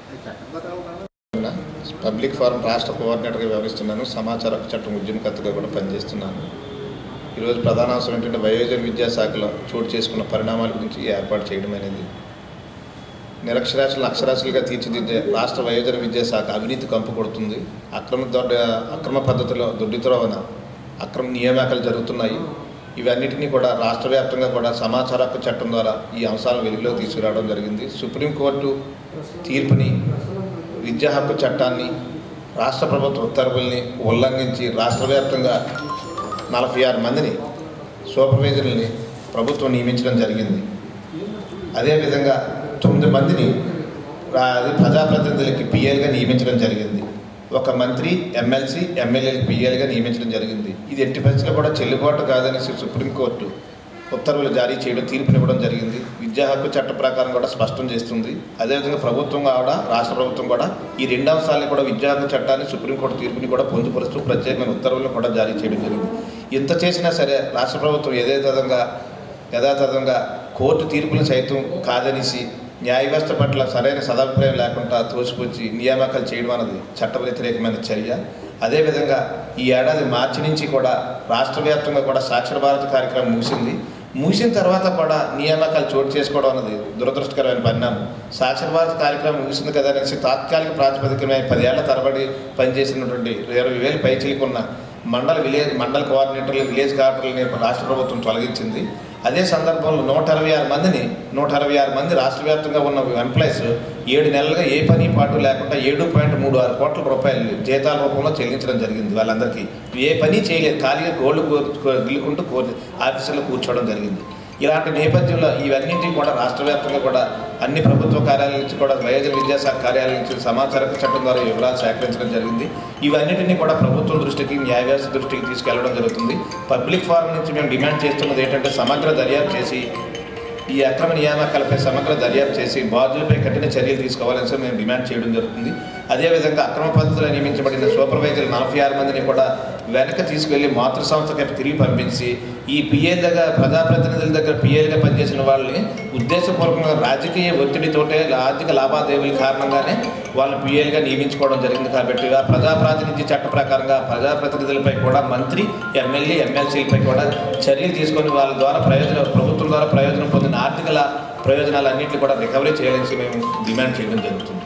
public form రాష్ట్ర కోఆర్డినేటర్గా వ్యవహరిస్తున్నాను సమాచార హక్కు చట్టం ఉద్యమకర్తగా కూడా పనిచేస్తున్నాను ఈరోజు ప్రధాన అంశం ఏంటంటే వయోజన విద్యాశాఖలో చోటు చేసుకున్న పరిణామాల గురించి ఈ ఏర్పాటు చేయడం అనేది నిరక్షరాస్యులను అక్షరాస్యులుగా తీర్చిదిద్దే రాష్ట్ర వయోజన విద్యాశాఖ అవినీతి కంపు కొడుతుంది అక్రమ దొడ్డ అక్రమ పద్ధతిలో దొడ్డిత్రోవన అక్రమ నియామకాలు జరుగుతున్నాయి ఇవన్నిటినీ కూడా రాష్ట్ర వ్యాప్తంగా కూడా సమాచార హక్కు చట్టం ద్వారా ఈ అంశాలను వెలుగులోకి తీసుకురావడం జరిగింది సుప్రీంకోర్టు తీర్పుని విద్యా హక్కు చట్టాన్ని రాష్ట్ర ప్రభుత్వ ఉత్తర్వుల్ని ఉల్లంఘించి రాష్ట్ర వ్యాప్తంగా నలభై ఆరు మందిని సూపర్వైజర్లని ప్రభుత్వం నియమించడం జరిగింది అదేవిధంగా తొమ్మిది మందిని రా- అది ప్రజాప్రతినిధులకి పిఎల్గా నియమించడం జరిగింది ఒక మంత్రి ఎమ్మెల్సీ ఎమ్మెల్యేలకు పిఎల్గా నియమించడం జరిగింది ఇది ఎట్టి పరిస్థితుల్లో కూడా చెల్లుబాటు కాదనేసి సుప్రీంకోర్టు ఉత్తర్వులు జారీ చేయడం తీర్పునివ్వడం జరిగింది విద్యా హక్కు చట్ట ప్రకారం కూడా స్పష్టం చేస్తుంది అదేవిధంగా ప్రభుత్వం కూడా రాష్ట్ర ప్రభుత్వం కూడా ఈ రెండు అంశాలను కూడా విద్యా హక్కు చట్టాన్ని సుప్రీంకోర్టు తీర్పుని కూడా పొందుపరుస్తూ ప్రత్యేకమైన ఉత్తర్వులను కూడా జారీ చేయడం జరిగింది ఇంత చేసినా సరే రాష్ట్ర ప్రభుత్వం ఏదేవిధంగా యథాతథంగా కోర్టు తీర్పులను సైతం కాదనేసి న్యాయ వ్యవస్థ పట్ల సరైన సదాభిప్రాయం లేకుండా తోసిపుచ్చి నియామకాలు చేయడం అన్నది చట్ట వ్యతిరేకమైన చర్య అదేవిధంగా ఈ ఏడాది మార్చి నుంచి కూడా రాష్ట్ర వ్యాప్తంగా కూడా సాక్షర భారత్ కార్యక్రమం ముగిసింది ముగిసిన తర్వాత కూడా నియామకాలు చోటు చేసుకోవడం అన్నది దురదృష్టకరమైన పరిణామం సాక్షర భారత్ కార్యక్రమం ముగిసింది కదా అనేసి తాత్కాలిక ప్రాతిపదికమైన పదేళ్ల తరబడి పనిచేసినటువంటి ఇరవై వేలు పైచిలుకున్న మండల విలేజ్ మండల కోఆర్డినేటర్లు విలేజ్ కోఆర్డినేటర్లని రాష్ట్ర ప్రభుత్వం తొలగించింది అదే సందర్భంలో నూట అరవై ఆరు మందిని నూట అరవై ఆరు మంది రాష్ట్ర వ్యాప్తంగా ఉన్న ఎంప్లాయీస్ ఏడు నెలలుగా ఏ పని పాటు లేకుండా ఏడు పాయింట్ మూడు ఆరు కోట్ల రూపాయలు జీతాల రూపంలో చెల్లించడం జరిగింది వాళ్ళందరికీ ఏ పని చేయలేదు ఖాళీగా గోల్డ్ గిల్లుకుంటూ కో ఆఫీసులో కూర్చోవడం జరిగింది ఇలాంటి నేపథ్యంలో ఇవన్నింటినీ కూడా రాష్ట్ర వ్యాప్తంగా కూడా అన్ని ప్రభుత్వ కార్యాలయాల నుంచి కూడా వయోజన విద్యాశాఖ కార్యాలయాల నుంచి సమాచార హక్కు చట్టం ద్వారా ఈ వివరాలు సేకరించడం జరిగింది ఇవన్నిటినీ కూడా ప్రభుత్వం దృష్టికి న్యాయ వ్యవస్థ దృష్టికి తీసుకెళ్లడం జరుగుతుంది పబ్లిక్ ఫారం నుంచి మేము డిమాండ్ చేస్తున్నది ఏంటంటే సమగ్ర దర్యాప్తు చేసి ఈ అక్రమ నియామకాలపై సమగ్ర దర్యాప్తు చేసి బాధ్యులపై కఠిన చర్యలు తీసుకోవాలని చెప్పి మేము డిమాండ్ చేయడం జరుగుతుంది అదేవిధంగా అక్రమ పద్ధతిలో నియమించబడిన సూపర్వైజర్లు నలభై ఆరు మందిని కూడా వెనక తీసుకెళ్లి మాతృ సంస్థకి తిరిగి పంపించి ఈ పిఏ దగ్గర ప్రజాప్రతినిధుల దగ్గర పిఏలుగా పనిచేసిన వాళ్ళని ఉద్దేశపూర్వకంగా రాజకీయ ఒత్తిడితోటే ఆర్థిక లావాదేవీల కారణంగానే వాళ్ళు పిఏలుగా నియమించుకోవడం జరిగింది కాబట్టి ఆ ప్రజాప్రాతినిధ్య చట్ట ప్రకారంగా ప్రజాప్రతినిధులపై కూడా మంత్రి ఎమ్మెల్యే ఎమ్మెల్సీలపై కూడా చర్యలు తీసుకొని వాళ్ళ ద్వారా ప్రయోజనం ప్రభుత్వం ద్వారా ప్రయోజనం పొందిన ఆర్థిక లా- ప్రయోజనాలన్నింటినీ కూడా రికవరీ చేయాలని మేము డిమాండ్ చేయడం జరుగుతుంది